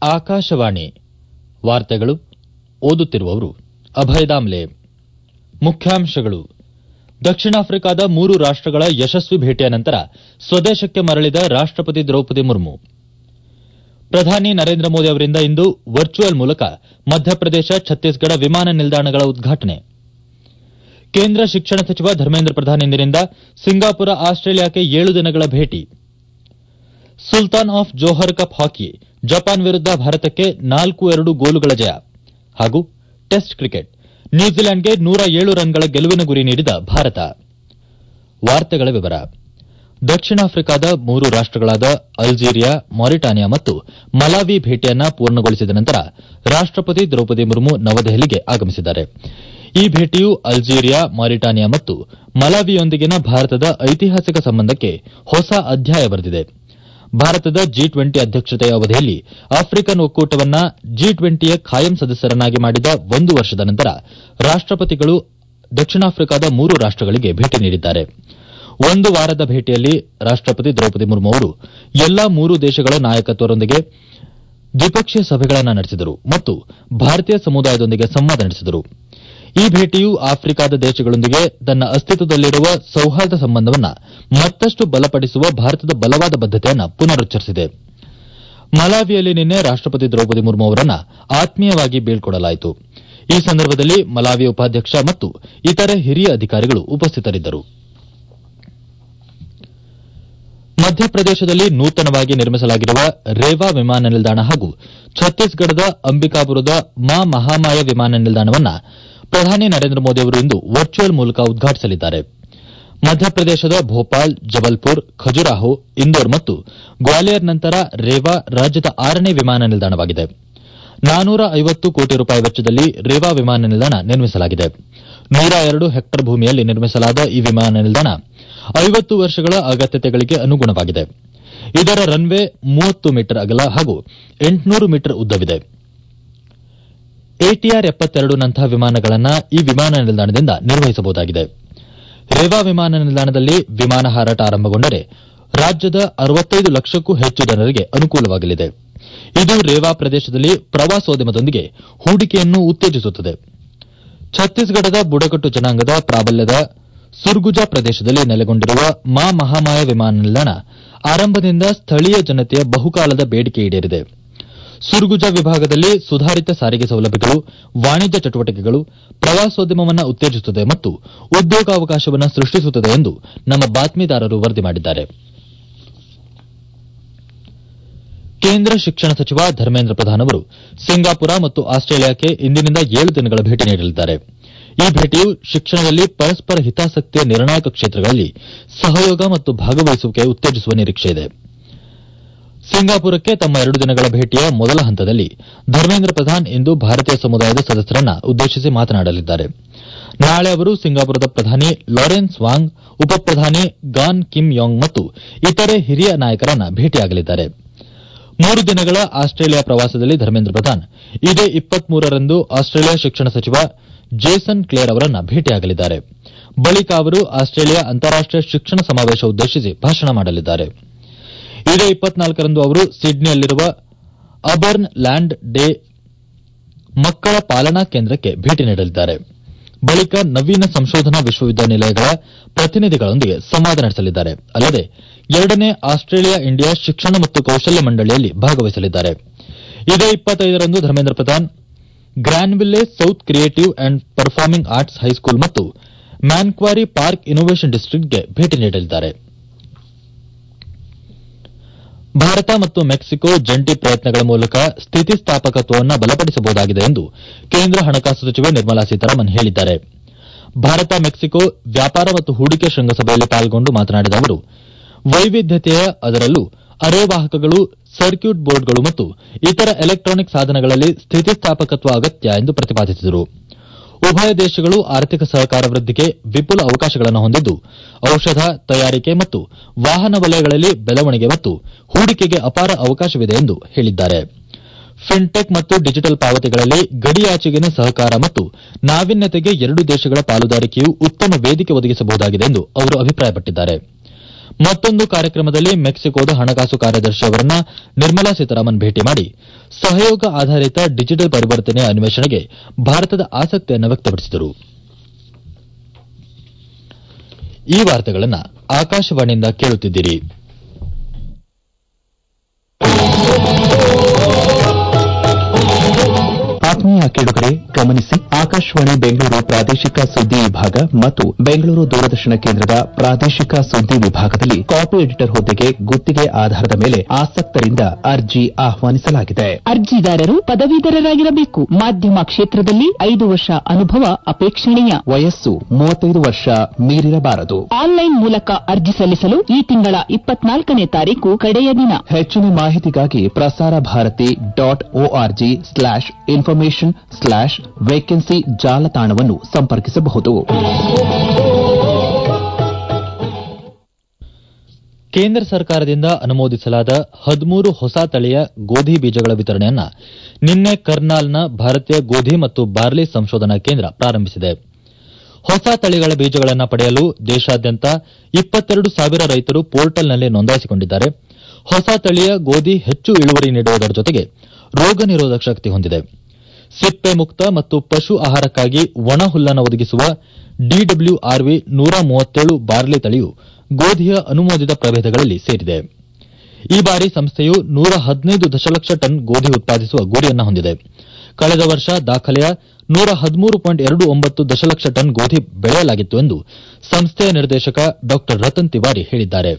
ಆಕಾಶವಾಣಿ ವಾರ್ತೆಗಳು ಓದುತ್ತಿರುವವರು ಅಭಯದಾಮ್ಲೆ ಮುಖ್ಯಾಂಶಗಳು ದಕ್ಷಿಣ ಆಫ್ರಿಕಾದ ಮೂರು ರಾಷ್ಟಗಳ ಯಶಸ್ವಿ ಭೇಟಿಯ ನಂತರ ಸ್ವದೇಶಕ್ಕೆ ಮರಳಿದ ರಾಷ್ಟಪತಿ ದ್ರೌಪದಿ ಮುರ್ಮು ಪ್ರಧಾನಿ ನರೇಂದ್ರ ಮೋದಿ ಅವರಿಂದ ಇಂದು ವರ್ಚುವಲ್ ಮೂಲಕ ಮಧ್ಯಪ್ರದೇಶ ಛತ್ತೀಸ್ಗಢ ವಿಮಾನ ನಿಲ್ದಾಣಗಳ ಉದ್ಘಾಟನೆ ಕೇಂದ್ರ ಶಿಕ್ಷಣ ಸಚಿವ ಧರ್ಮೇಂದ್ರ ಪ್ರಧಾನ್ ಇಂದಿನಿಂದ ಸಿಂಗಾಪುರ ಆಸ್ಟ್ರೇಲಿಯಾಕ್ಕೆ ಏಳು ದಿನಗಳ ಭೇಟಿ Sultan of Johor Cup hockey Japan ವಿರುದ್ದ ಭಾರತಕ್ಕೆ ನಾಲ್ಕು ಎರಡು ಗೋಲುಗಳ ಜಯ ಹಾಗೂ ಟೆಸ್ಟ್ ಕ್ರಿಕೆಟ್ ನ್ಯೂಜಿಲೆಂಡ್ಗೆ ನೂರ ಏಳು ರನ್ಗಳ ಗೆಲುವಿನ ಗುರಿ ನೀಡಿದ ಭಾರತ ವಾರ್ತೆಗಳ ವಿವರ ದಕ್ಷಿಣ ಆಫ್ರಿಕಾದ ಮೂರು ರಾಷ್ಟಗಳಾದ ಅಲ್ಜೀರಿಯಾ ಮಾರಿಟಾನಿಯಾ ಮತ್ತು ಮಲಾವಿ ಭೇಟಿಯನ್ನ ಪೂರ್ಣಗೊಳಿಸಿದ ನಂತರ ರಾಷ್ಟಪತಿ ದ್ರೌಪದಿ ಮುರ್ಮು ನವದೆಹಲಿಗೆ ಆಗಮಿಸಿದ್ದಾರೆ ಈ ಭೇಟಿಯು ಅಲ್ಜೀರಿಯಾ ಮಾರಿಟಾನಿಯಾ ಮತ್ತು ಮಲಾವಿಯೊಂದಿಗಿನ ಭಾರತದ ಐತಿಹಾಸಿಕ ಸಂಬಂಧಕ್ಕೆ ಹೊಸ ಅಧ್ಯಾಯ ಬರೆದಿದೆ ಭಾರತದ ಜಿ ಟ್ವೆಂಟಿ ಅಧ್ಯಕ್ಷತೆಯ ಅವಧಿಯಲ್ಲಿ ಆಫ್ರಿಕನ್ ಒಕ್ಕೂಟವನ್ನ ಜಿ ಟ್ವೆಂಟಿಯ ಖಾಯಂ ಸದಸ್ಯರನ್ನಾಗಿ ಮಾಡಿದ ಒಂದು ವರ್ಷದ ನಂತರ ರಾಷ್ಟಪತಿಗಳು ದಕ್ಷಿಣ ಆಫ್ರಿಕಾದ ಮೂರು ರಾಷ್ಟಗಳಿಗೆ ಭೇಟಿ ನೀಡಿದ್ದಾರೆ ಒಂದು ವಾರದ ಭೇಟಿಯಲ್ಲಿ ರಾಷ್ಟಪತಿ ದ್ರೌಪದಿ ಮುರ್ಮು ಅವರು ಎಲ್ಲಾ ಮೂರು ದೇಶಗಳ ನಾಯಕತ್ವರೊಂದಿಗೆ ದ್ವಿಪಕ್ಷೀಯ ಸಭೆಗಳನ್ನು ನಡೆಸಿದರು ಮತ್ತು ಭಾರತೀಯ ಸಮುದಾಯದೊಂದಿಗೆ ಸಂವಾದ ನಡೆಸಿದರು ಈ ಭೇಟಿಯು ಆಫ್ರಿಕಾದ ದೇಶಗಳೊಂದಿಗೆ ತನ್ನ ಅಸ್ತಿತ್ವದಲ್ಲಿರುವ ಸೌಹಾರ್ದ ಸಂಬಂಧವನ್ನು ಮತ್ತಷ್ಟು ಬಲಪಡಿಸುವ ಭಾರತದ ಬಲವಾದ ಬದ್ದತೆಯನ್ನು ಪುನರುಚ್ಚರಿಸಿದೆ ಮಲಾವಿಯಲ್ಲಿ ನಿನ್ನೆ ರಾಷ್ಟಪತಿ ದ್ರೌಪದಿ ಮುರ್ಮು ಅವರನ್ನು ಆತ್ಮೀಯವಾಗಿ ಬೀಳ್ಕೊಡಲಾಯಿತು ಈ ಸಂದರ್ಭದಲ್ಲಿ ಮಲಾವಿ ಉಪಾಧ್ಯಕ್ಷ ಮತ್ತು ಇತರೆ ಹಿರಿಯ ಅಧಿಕಾರಿಗಳು ಉಪಸ್ಥಿತರಿದ್ದರು ಮಧ್ಯಪ್ರದೇಶದಲ್ಲಿ ನೂತನವಾಗಿ ನಿರ್ಮಿಸಲಾಗಿರುವ ರೇವಾ ವಿಮಾನ ನಿಲ್ದಾಣ ಹಾಗೂ ಛತ್ತೀಸ್ಗಢದ ಅಂಬಿಕಾಪುರದ ಮಾ ಮಹಾಮಾಯ ವಿಮಾನ ನಿಲ್ದಾಣವನ್ನು ಪ್ರಧಾನಿ ನರೇಂದ್ರ ಮೋದಿ ಅವರು ಇಂದು ವರ್ಚುವಲ್ ಮೂಲಕ ಉದ್ಘಾಟಿಸಲಿದ್ದಾರೆ ಮಧ್ಯಪ್ರದೇಶದ ಭೋಪಾಲ್ ಜಬಲ್ಪುರ್ ಖಜುರಾಹೋ ಇಂದೋರ್ ಮತ್ತು ಗ್ವಾಲಿಯರ್ ನಂತರ ರೇವಾ ರಾಜ್ಯದ ಆರನೇ ವಿಮಾನ ನಿಲ್ದಾಣವಾಗಿದೆ ನಾನೂರ ಐವತ್ತು ಕೋಟಿ ರೂಪಾಯಿ ವೆಚ್ಚದಲ್ಲಿ ರೇವಾ ವಿಮಾನ ನಿಲ್ದಾಣ ನಿರ್ಮಿಸಲಾಗಿದೆ ನೂರ ಎರಡು ಹೆಕ್ಟರ್ ಭೂಮಿಯಲ್ಲಿ ನಿರ್ಮಿಸಲಾದ ಈ ವಿಮಾನ ನಿಲ್ದಾಣ ಐವತ್ತು ವರ್ಷಗಳ ಅಗತ್ಯತೆಗಳಿಗೆ ಅನುಗುಣವಾಗಿದೆ ಇದರ ರನ್ವೇ ಮೂವತ್ತು ಮೀಟರ್ ಅಗಲ ಹಾಗೂ ಎಂಟುನೂರು ಮೀಟರ್ ಉದ್ದವಿದೆ ಎಟಿಆರ್ ಎಪ್ಪತ್ತೆರಡು ನಂತಹ ವಿಮಾನಗಳನ್ನು ಈ ವಿಮಾನ ನಿಲ್ದಾಣದಿಂದ ನಿರ್ವಹಿಸಬಹುದಾಗಿದೆ ರೇವಾ ವಿಮಾನ ನಿಲ್ದಾಣದಲ್ಲಿ ವಿಮಾನ ಹಾರಾಟ ಆರಂಭಗೊಂಡರೆ ರಾಜ್ಯದ ಅರವತ್ತೈದು ಲಕ್ಷಕ್ಕೂ ಹೆಚ್ಚು ಜನರಿಗೆ ಅನುಕೂಲವಾಗಲಿದೆ ಇದು ರೇವಾ ಪ್ರದೇಶದಲ್ಲಿ ಪ್ರವಾಸೋದ್ಯಮದೊಂದಿಗೆ ಹೂಡಿಕೆಯನ್ನು ಉತ್ತೇಜಿಸುತ್ತದೆ ಛತ್ತೀಸ್ಗಢದ ಬುಡಕಟ್ಟು ಜನಾಂಗದ ಪ್ರಾಬಲ್ಯದ ಸುರ್ಗುಜಾ ಪ್ರದೇಶದಲ್ಲಿ ನೆಲೆಗೊಂಡಿರುವ ಮಾ ಮಹಾಮಾಯ ವಿಮಾನ ನಿಲ್ದಾಣ ಆರಂಭದಿಂದ ಸ್ಥಳೀಯ ಜನತೆಯ ಬಹುಕಾಲದ ಬೇಡಿಕೆ ಈಡೇರಿದೆ ಸುರ್ಗುಜಾ ವಿಭಾಗದಲ್ಲಿ ಸುಧಾರಿತ ಸಾರಿಗೆ ಸೌಲಭ್ಯಗಳು ವಾಣಿಜ್ಯ ಚಟುವಟಿಕೆಗಳು ಪ್ರವಾಸೋದ್ಯಮವನ್ನು ಉತ್ತೇಜಿಸುತ್ತದೆ ಮತ್ತು ಉದ್ಯೋಗಾವಕಾಶವನ್ನು ಸೃಷ್ಟಿಸುತ್ತದೆ ಎಂದು ನಮ್ಮ ಬಾತ್ಮೀದಾರರು ವರದಿ ಮಾಡಿದ್ದಾರೆ ಕೇಂದ್ರ ಶಿಕ್ಷಣ ಸಚಿವ ಧರ್ಮೇಂದ್ರ ಪ್ರಧಾನ್ ಅವರು ಸಿಂಗಾಪುರ ಮತ್ತು ಆಸ್ಟ್ರೇಲಿಯಾಕ್ಕೆ ಇಂದಿನಿಂದ ಏಳು ದಿನಗಳ ಭೇಟಿ ನೀಡಲಿದ್ದಾರೆ ಈ ಭೇಟಿಯು ಶಿಕ್ಷಣದಲ್ಲಿ ಪರಸ್ಪರ ಹಿತಾಸಕ್ತಿಯ ನಿರ್ಣಾಯಕ ಕ್ಷೇತ್ರಗಳಲ್ಲಿ ಸಹಯೋಗ ಮತ್ತು ಭಾಗವಹಿಸುವಿಕೆ ಉತ್ತೇಜಿಸುವ ನಿರೀಕ್ಷೆಯಿದೆ ಸಿಂಗಾಪುರಕ್ಕೆ ತಮ್ಮ ಎರಡು ದಿನಗಳ ಭೇಟಿಯ ಮೊದಲ ಹಂತದಲ್ಲಿ ಧರ್ಮೇಂದ್ರ ಪ್ರಧಾನ್ ಇಂದು ಭಾರತೀಯ ಸಮುದಾಯದ ಸದಸ್ಯರನ್ನ ಉದ್ದೇಶಿಸಿ ಮಾತನಾಡಲಿದ್ದಾರೆ ನಾಳೆ ಅವರು ಸಿಂಗಾಪುರದ ಪ್ರಧಾನಿ ಲಾರೆನ್ಸ್ ವಾಂಗ್ ಉಪಪ್ರಧಾನಿ ಗಾನ್ ಕಿಮ್ ಯೋಂಗ್ ಮತ್ತು ಇತರೆ ಹಿರಿಯ ನಾಯಕರನ್ನ ಭೇಟಿಯಾಗಲಿದ್ದಾರೆ ಮೂರು ದಿನಗಳ ಆಸ್ಟ್ರೇಲಿಯಾ ಪ್ರವಾಸದಲ್ಲಿ ಧರ್ಮೇಂದ್ರ ಪ್ರಧಾನ್ ಇದೇ ರಂದು ಆಸ್ಟ್ರೇಲಿಯಾ ಶಿಕ್ಷಣ ಸಚಿವ ಜೇಸನ್ ಕ್ಲೇರ್ ಅವರನ್ನ ಭೇಟಿಯಾಗಲಿದ್ದಾರೆ ಬಳಿಕ ಅವರು ಆಸ್ಟ್ರೇಲಿಯಾ ಅಂತಾರಾಷ್ಟೀಯ ಶಿಕ್ಷಣ ಸಮಾವೇಶ ಉದ್ದೇಶಿಸಿ ಭಾಷಣ ಮಾಡಲಿದ್ದಾರೆ ಇದೇ ರಂದು ಅವರು ಸಿಡ್ನಿಯಲ್ಲಿರುವ ಅಬರ್ನ್ ಲ್ಯಾಂಡ್ ಡೇ ಮಕ್ಕಳ ಪಾಲನಾ ಕೇಂದ್ರಕ್ಕೆ ಭೇಟಿ ನೀಡಲಿದ್ದಾರೆ ಬಳಿಕ ನವೀನ ಸಂಶೋಧನಾ ವಿಶ್ವವಿದ್ಯಾನಿಲಯಗಳ ಪ್ರತಿನಿಧಿಗಳೊಂದಿಗೆ ಸಂವಾದ ನಡೆಸಲಿದ್ದಾರೆ ಅಲ್ಲದೆ ಎರಡನೇ ಆಸ್ಟ್ರೇಲಿಯಾ ಇಂಡಿಯಾ ಶಿಕ್ಷಣ ಮತ್ತು ಕೌಶಲ್ಯ ಮಂಡಳಿಯಲ್ಲಿ ಭಾಗವಹಿಸಲಿದ್ದಾರೆ ಇದೇ ರಂದು Dharmendra Pradhan Granville South Creative and Performing Arts high school ಮತ್ತು ಮ್ಯಾನ್ಕ್ವಾರಿ ಪಾರ್ಕ್ ಇನ್ನೋವೇಷನ್ ಡಿಸ್ಟಿಕ್ಟ್ಗೆ ಭೇಟಿ ನೀಡಲಿದ್ದಾರೆ ಭಾರತ ಮತ್ತು ಮೆಕ್ಸಿಕೋ ಜಂಟಿ ಪ್ರಯತ್ನಗಳ ಮೂಲಕ ಸ್ಥಿತಿಸ್ಥಾಪಕತ್ವವನ್ನು ಬಲಪಡಿಸಬಹುದಾಗಿದೆ ಎಂದು ಕೇಂದ್ರ ಹಣಕಾಸು ಸಚಿವೆ ನಿರ್ಮಲಾ ಸೀತಾರಾಮನ್ ಹೇಳಿದ್ದಾರೆ ಭಾರತ ಮೆಕ್ಸಿಕೋ ವ್ಯಾಪಾರ ಮತ್ತು ಹೂಡಿಕೆ ಶೃಂಗಸಭೆಯಲ್ಲಿ ಪಾಲ್ಗೊಂಡು ಮಾತನಾಡಿದ ಅವರು ವೈವಿಧ್ಯತೆಯ ಅದರಲ್ಲೂ ಅರೆವಾಹಕಗಳು ಸರ್ಕ್ಯೂಟ್ ಬೋರ್ಡ್ಗಳು ಮತ್ತು ಇತರ ಎಲೆಕ್ಟಾನಿಕ್ ಸಾಧನಗಳಲ್ಲಿ ಸ್ಥಿತಿಸ್ಥಾಪಕತ್ವ ಅಗತ್ಯ ಎಂದು ಪ್ರತಿಪಾದಿಸಿದರು ಉಭಯ ದೇಶಗಳು ಆರ್ಥಿಕ ಸಹಕಾರ ವೃದ್ದಿಗೆ ವಿಪುಲ ಅವಕಾಶಗಳನ್ನು ಹೊಂದಿದ್ದು ಔಷಧ ತಯಾರಿಕೆ ಮತ್ತು ವಾಹನ ವಲಯಗಳಲ್ಲಿ ಬೆಳವಣಿಗೆ ಮತ್ತು ಹೂಡಿಕೆಗೆ ಅಪಾರ ಅವಕಾಶವಿದೆ ಎಂದು ಹೇಳಿದ್ದಾರೆ ಫಿನ್ಟೆಕ್ ಮತ್ತು ಡಿಜಿಟಲ್ ಪಾವತಿಗಳಲ್ಲಿ ಗಡಿಯಾಚೆಗಿನ ಸಹಕಾರ ಮತ್ತು ನಾವೀನ್ಯತೆಗೆ ಎರಡು ದೇಶಗಳ ಪಾಲುದಾರಿಕೆಯು ಉತ್ತಮ ವೇದಿಕೆ ಒದಗಿಸಬಹುದಾಗಿದೆ ಎಂದು ಅವರು ಅಭಿಪ್ರಾಯಪಟ್ಟಿದ್ದಾರೆ ಮತ್ತೊಂದು ಕಾರ್ಯಕ್ರಮದಲ್ಲಿ ಮೆಕ್ಸಿಕೋದ ಹಣಕಾಸು ಕಾರ್ಯದರ್ಶಿ ಅವರನ್ನ ನಿರ್ಮಲಾ ಸೀತಾರಾಮನ್ ಭೇಟಿ ಮಾಡಿ ಸಹಯೋಗ ಆಧಾರಿತ ಡಿಜಿಟಲ್ ಪರಿವರ್ತನೆ ಅನ್ವೇಷಣೆಗೆ ಭಾರತದ ಆಸಕ್ತಿಯನ್ನು ವ್ಯಕ್ತಪಡಿಸಿದರು ಈ ವಾರ್ತೆಗಳನ್ನು ಆಕಾಶವಾಣಿಯಿಂದ ಕೇಳುತ್ತಿದ್ದೀರಿ ಆತ್ಮೀಯ ಕೇಳುಗರೆ ಗಮನಿಸಿ ಆಕಾಶವಾಣಿ ಬೆಂಗಳೂರು ಪ್ರಾದೇಶಿಕ ಸುದ್ದಿ ವಿಭಾಗ ಮತ್ತು ಬೆಂಗಳೂರು ದೂರದರ್ಶನ ಕೇಂದ್ರದ ಪ್ರಾದೇಶಿಕ ಸುದ್ದಿ ವಿಭಾಗದಲ್ಲಿ ಕಾಪಿ ಎಡಿಟರ್ ಹುದ್ದೆಗೆ ಗುತ್ತಿಗೆ ಆಧಾರದ ಮೇಲೆ ಆಸಕ್ತರಿಂದ ಅರ್ಜಿ ಆಹ್ವಾನಿಸಲಾಗಿದೆ ಅರ್ಜಿದಾರರು ಪದವೀಧರರಾಗಿರಬೇಕು ಮಾಧ್ಯಮ ಕ್ಷೇತ್ರದಲ್ಲಿ ಐದು ವರ್ಷ ಅನುಭವ ಅಪೇಕ್ಷಣೀಯ ವಯಸ್ಸು ಮೂವತ್ತೈದು ವರ್ಷ ಮೀರಿರಬಾರದು ಆನ್ಲೈನ್ ಮೂಲಕ ಅರ್ಜಿ ಸಲ್ಲಿಸಲು ಈ ತಿಂಗಳ ಇಪ್ಪತ್ನಾಲ್ಕನೇ ತಾರೀಕು ಕಡೆಯ ದಿನ ಹೆಚ್ಚಿನ ಮಾಹಿತಿಗಾಗಿ Prasar Bharati dot O R G slash information slash vacancy ಜಾಲತಾಣವನ್ನು ಸಂಪರ್ಕಿಸಬಹುದು ಕೇಂದ್ರ ಸರ್ಕಾರದಿಂದ ಅನುಮೋದಿಸಲಾದ ಹದಿಮೂರು ಹೊಸ ತಳಿಯ ಗೋಧಿ ಬೀಜಗಳ ವಿತರಣೆಯನ್ನ ನಿನ್ನೆ ಕರ್ನಾಲ್ನ ಭಾರತೀಯ ಗೋಧಿ ಮತ್ತು ಬಾರ್ಲಿ ಸಂಶೋಧನಾ ಕೇಂದ್ರ ಪ್ರಾರಂಭಿಸಿದೆ ಹೊಸ ತಳಿಗಳ ಬೀಜಗಳನ್ನು ಪಡೆಯಲು ದೇಶಾದ್ಯಂತ ಇಪ್ಪತ್ತೆರಡು ಸಾವಿರ ರೈತರು ಪೋರ್ಟಲ್ನಲ್ಲಿ ನೋಂದಾಯಿಸಿಕೊಂಡಿದ್ದಾರೆ ಹೊಸ ತಳಿಯ ಗೋಧಿ ಹೆಚ್ಚು ಇಳುವರಿ ನೀಡುವುದರ ಜೊತೆಗೆ ರೋಗ ನಿರೋಧಕ ಶಕ್ತಿ ಹೊಂದಿದೆ ಸಿಪ್ಪೆ ಮುಕ್ತ ಮತ್ತು ಪಶು ಆಹಾರಕ್ಕಾಗಿ ಒಣ ಹುಲ್ಲನ್ನು ಒದಗಿಸುವ ಡಿಡಬ್ಲ್ಯೂಆರ್ವಿ ನೂರ ಮೂವತ್ತೇಳು ಬಾರ್ಲಿ ತಳಿಯು ಗೋಧಿಯ ಅನುಮೋದಿತ ಪ್ರಭೇದಗಳಲ್ಲಿ ಸೇರಿದೆ ಈ ಬಾರಿ ಸಂಸ್ಥೆಯು ನೂರ ಹದಿನೈದು ದಶಲಕ್ಷ ಟನ್ ಗೋಧಿ ಉತ್ಪಾದಿಸುವ ಗುರಿಯನ್ನು ಹೊಂದಿದೆ ಕಳೆದ ವರ್ಷ ದಾಖಲೆಯ ನೂರ ಹದಿಮೂರು ಪಾಯಿಂಟ್ ಎರಡು ಒಂಬತ್ತು ದಶಲಕ್ಷ ಟನ್ ಗೋಧಿ ಬೆಳೆಯಲಾಗಿತ್ತು ಎಂದು ಸಂಸ್ಥೆಯ ನಿರ್ದೇಶಕ ಡಾ ರತನ್ ತಿವಾರಿ ಹೇಳಿದ್ದಾರೆ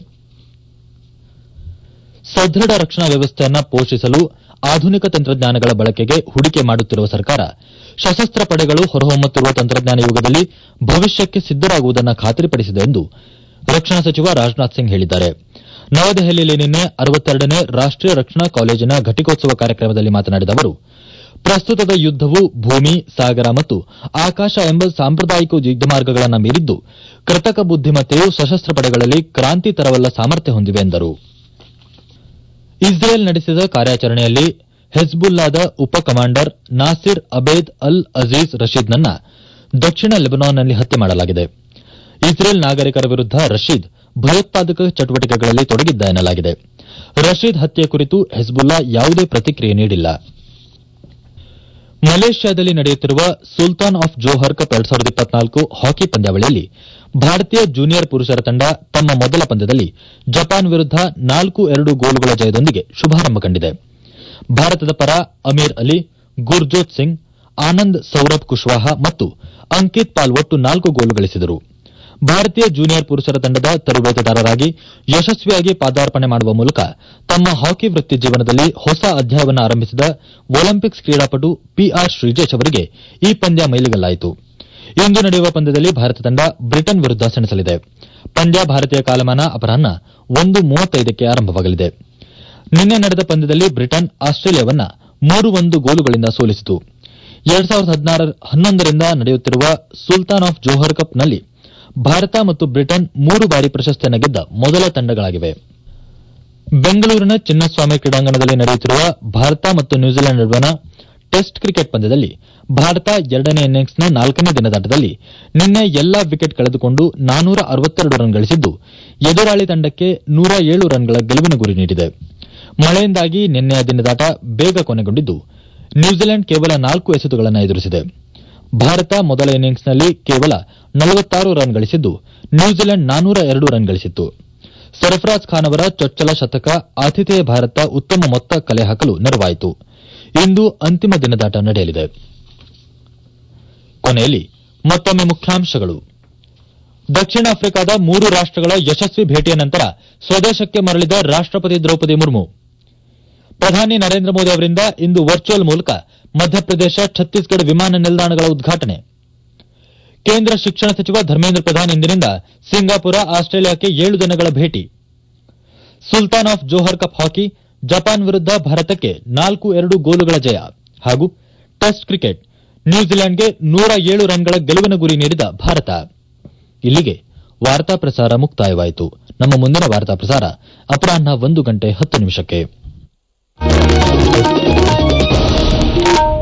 ಸದೃಢ ರಕ್ಷಣಾ ವ್ಯವಸ್ಥೆಯನ್ನು ಪೋಷಿಸಲು ಆಧುನಿಕ ತಂತ್ರಜ್ಞಾನಗಳ ಬಳಕೆಗೆ ಹೂಡಿಕೆ ಮಾಡುತ್ತಿರುವ ಸರ್ಕಾರ ಸಶಸ್ತ್ರ ಪಡೆಗಳು ಹೊರಹೊಮ್ಮುತ್ತಿರುವ ತಂತ್ರಜ್ಞಾನ ಯುಗದಲ್ಲಿ ಭವಿಷ್ಯಕ್ಕೆ ಸಿದ್ದರಾಗುವುದನ್ನು ಖಾತರಿಪಡಿಸಿದೆ ಎಂದು ರಕ್ಷಣಾ ಸಚಿವ ರಾಜನಾಥ್ ಸಿಂಗ್ ಹೇಳಿದ್ದಾರೆ ನವದೆಹಲಿಯಲ್ಲಿ ನಿನ್ನೆ ಅರವತ್ತೆರಡನೇ ರಾಷ್ಟೀಯ ರಕ್ಷಣಾ ಕಾಲೇಜಿನ ಘಟಿಕೋತ್ಸವ ಕಾರ್ಯಕ್ರಮದಲ್ಲಿ ಮಾತನಾಡಿದ ಅವರು ಪ್ರಸ್ತುತದ ಯುದ್ದವು ಭೂಮಿ ಸಾಗರ ಮತ್ತು ಆಕಾಶ ಎಂಬ ಸಾಂಪ್ರದಾಯಿಕ ಯುದ್ದಮಾರ್ಗಗಳನ್ನು ಮೀರಿದ್ದು ಕೃತಕ ಬುದ್ದಿಮತ್ತೆಯು ಸಶಸ್ತ್ರ ಪಡೆಗಳಲ್ಲಿ ಕ್ರಾಂತಿ ತರವಲ್ಲ ಸಾಮರ್ಥ್ಯ ಹೊಂದಿವೆ ಎಂದರು ಇಸ್ರೇಲ್ ನಡೆಸಿದ ಕಾರ್ಯಾಚರಣೆಯಲ್ಲಿ ಹೆಜ್ಬುಲ್ಲಾದ ಉಪ ಕಮಾಂಡರ್ ನಾಸಿರ್ ಅಬೇದ್ ಅಲ್ ಅಜೀಜ್ ರಶೀದ್ನನ್ನ ದಕ್ಷಿಣ ಲೆಬನಾನ್ನಲ್ಲಿ ಹತ್ಯೆ ಮಾಡಲಾಗಿದೆ ಇಸ್ರೇಲ್ ನಾಗರಿಕರ ವಿರುದ್ದ ರಶೀದ್ ಭಯೋತ್ಪಾದಕ ಚಟುವಟಿಕೆಗಳಲ್ಲಿ ತೊಡಗಿದ್ದ ಎನ್ನಲಾಗಿದೆ ರಶೀದ್ ಹತ್ಯೆ ಕುರಿತು ಹೆಜ್ಬುಲ್ಲಾ ಯಾವುದೇ ಪ್ರತಿಕ್ರಿಯೆ ನೀಡಿಲ್ಲ ಮಲೇಷ್ಯಾದಲ್ಲಿ ನಡೆಯುತ್ತಿರುವ ಸುಲ್ತಾನ್ ಆಫ್ ಜೋಹರ್ ಕಪ್ ಎರಡ್ ಸಾವಿರದ ಇಪ್ಪತ್ನಾಲ್ಕು ಹಾಕಿ ಪಂದ್ಯಾವಳಿಯಲ್ಲಿ ಭಾರತೀಯ ಜೂನಿಯರ್ ಪುರುಷರ ತಂಡ ತಮ್ಮ ಮೊದಲ ಪಂದ್ಯದಲ್ಲಿ ಜಪಾನ್ ವಿರುದ್ದ ನಾಲ್ಕು ಎರಡು ಗೋಲುಗಳ ಜಯದೊಂದಿಗೆ ಶುಭಾರಂಭ ಕಂಡಿದೆ ಭಾರತದ ಪರ ಅಮೀರ್ ಅಲಿ ಗುರ್ಜೋತ್ ಸಿಂಗ್ ಆನಂದ್ ಸೌರಭ್ ಕುಶ್ವಾಹ ಮತ್ತು ಅಂಕಿತ್ ಪಾಲ್ ಒಟ್ಟು ನಾಲ್ಕು ಗೋಲು ಗಳಿಸಿದರು ಭಾರತೀಯ ಜೂನಿಯರ್ ಪುರುಷರ ತಂಡದ ತರಬೇತುದಾರರಾಗಿ ಯಶಸ್ವಿಯಾಗಿ ಪಾದಾರ್ಪಣೆ ಮಾಡುವ ಮೂಲಕ ತಮ್ಮ ಹಾಕಿ ವೃತ್ತಿ ಜೀವನದಲ್ಲಿ ಹೊಸ ಅಧ್ಯಾಯವನ್ನು ಆರಂಭಿಸಿದ ಒಲಿಂಪಿಕ್ಸ್ ಕ್ರೀಡಾಪಟು ಪಿಆರ್ ಶ್ರೀಜೇಶ್ ಅವರಿಗೆ ಈ ಪಂದ್ಯ ಮೈಲಿಗಲ್ಲಾಯಿತು ಇಂದು ನಡೆಯುವ ಪಂದ್ಯದಲ್ಲಿ ಭಾರತ ತಂಡ ಬ್ರಿಟನ್ ವಿರುದ್ದ ಸೆಣಸಲಿದೆ ಪಂದ್ಯ ಭಾರತೀಯ ಕಾಲಮಾನ ಅಪರಾಹ್ನ ಒಂದು ಮೂವತ್ತೈದಕ್ಕೆ ಆರಂಭವಾಗಲಿದೆ ನಿನ್ನೆ ನಡೆದ ಪಂದ್ಯದಲ್ಲಿ ಬ್ರಿಟನ್ ಆಸ್ಟ್ರೇಲಿಯಾವನ್ನ ಮೂರು ಒಂದು ಗೋಲುಗಳಿಂದ ಸೋಲಿಸಿತು ಎರಡ್ ಸಾವಿರದ ಹನ್ನೊಂದರಿಂದ ನಡೆಯುತ್ತಿರುವ ಸುಲ್ತಾನ್ ಆಫ್ ಜೋಹರ್ ಕಪ್ನಲ್ಲಿ ಭಾರತ ಮತ್ತು ಬ್ರಿಟನ್ ಮೂರು ಬಾರಿ ಪ್ರಶಸ್ತಿಯನ್ನು ಗೆದ್ದ ಮೊದಲ ತಂಡಗಳಾಗಿವೆ ಬೆಂಗಳೂರಿನ ಚಿನ್ನಸ್ವಾಮಿ ಕ್ರೀಡಾಂಗಣದಲ್ಲಿ ನಡೆಯುತ್ತಿರುವ ಭಾರತ ಮತ್ತು ನ್ಯೂಜಿಲೆಂಡ್ ನಡುವಣ ಟೆಸ್ಟ್ ಕ್ರಿಕೆಟ್ ಪಂದ್ಯದಲ್ಲಿ ಭಾರತ ಎರಡನೇ ಇನ್ನಿಂಗ್ಸ್ನ ನಾಲ್ಕನೇ ದಿನದಾಟದಲ್ಲಿ ನಿನ್ನೆ ಎಲ್ಲಾ ವಿಕೆಟ್ ಕಳೆದುಕೊಂಡು ನಾನೂರ ಅರವತ್ತೆರಡು ರನ್ ಗಳಿಸಿದ್ದು ಎದುರಾಳಿ ತಂಡಕ್ಕೆ ನೂರ ಏಳು ರನ್ಗಳ ಗೆಲುವಿನ ಗುರಿ ನೀಡಿದೆ ಮಳೆಯಿಂದಾಗಿ ನಿನ್ನೆಯ ದಿನದಾಟ ಬೇಗ ಕೊನೆಗೊಂಡಿದ್ದು ನ್ಯೂಜಿಲೆಂಡ್ ಕೇವಲ ನಾಲ್ಕು ಎಸೆತಗಳನ್ನು ಎದುರಿಸಿದೆ ಭಾರತ ಮೊದಲ ಇನ್ನಿಂಗ್ಸ್ನಲ್ಲಿ ಕೇವಲ ನಲವತ್ತಾರು ರನ್ ಗಳಿಸಿದ್ದು ನ್ಯೂಜಿಲೆಂಡ್ ನಾನೂರ ಎರಡು ರನ್ ಗಳಿಸಿತ್ತು ಸರ್ಫರಾಜ್ ಖಾನ್ ಅವರ ಚೊಚ್ಚಲ ಶತಕ ಆತಿಥೇಯ ಭಾರತ ಉತ್ತಮ ಮೊತ್ತ ಕಲೆ ಹಾಕಲು ನೆರವಾಯಿತು ಇಂದು ಅಂತಿಮ ದಿನದಾಟ ನಡೆಯಲಿದೆ ಕೊನೆಯಲ್ಲಿ ಮತ್ತೊಮ್ಮೆ ಮುಖ್ಯಾಂಶಗಳು ದಕ್ಷಿಣ ಆಫ್ರಿಕಾದ ಮೂರು ರಾಷ್ಟಗಳ ಯಶಸ್ವಿ ಭೇಟಿಯ ನಂತರ ಸ್ವದೇಶಕ್ಕೆ ಮರಳಿದ ರಾಷ್ಟಪತಿ ದ್ರೌಪದಿ ಮುರ್ಮು ಪ್ರಧಾನಿ ನರೇಂದ್ರ ಮೋದಿ ಅವರಿಂದ ಇಂದು ವರ್ಚುವಲ್ ಮೂಲಕ ಮಧ್ಯಪ್ರದೇಶ ಛತ್ತೀಸ್ಗಢ ವಿಮಾನ ನಿಲ್ದಾಣಗಳ ಉದ್ಘಾಟನೆ ಕೇಂದ್ರ ಶಿಕ್ಷಣ ಸಚಿವ ಧರ್ಮೇಂದ್ರ ಪ್ರಧಾನ್ ಇಂದಿನಿಂದ ಸಿಂಗಾಪುರ ಆಸ್ಟ್ರೇಲಿಯಾಕ್ಕೆ ಏಳು ದಿನಗಳ ಭೇಟಿ Sultan of Johor Cup hockey Japan ವಿರುದ್ದ ಭಾರತಕ್ಕೆ ನಾಲ್ಕು ಎರಡು ಗೋಲುಗಳ ಜಯ ಹಾಗೂ ಟೆಸ್ಟ್ ಕ್ರಿಕೆಟ್ ನ್ಯೂಜಿಲೆಂಡ್ಗೆ ನೂರ ಏಳು ರನ್ಗಳ ಗೆಲುವಿನ ಗುರಿ ನೀಡಿದ ಭಾರತ ಇಲ್ಲಿಗೆ ವಾರ್ತಾ ಪ್ರಸಾರ ಮುಕ್ತಾಯವಾಯಿತು ನಮ್ಮ ಮುಂದಿನ ವಾರ್ತಾ ಪ್ರಸಾರ ಅಪರಾಹ್ನ ಒಂದು ಗಂಟೆ ಹತ್ತು ನಿಮಿಷಕ್ಕೆ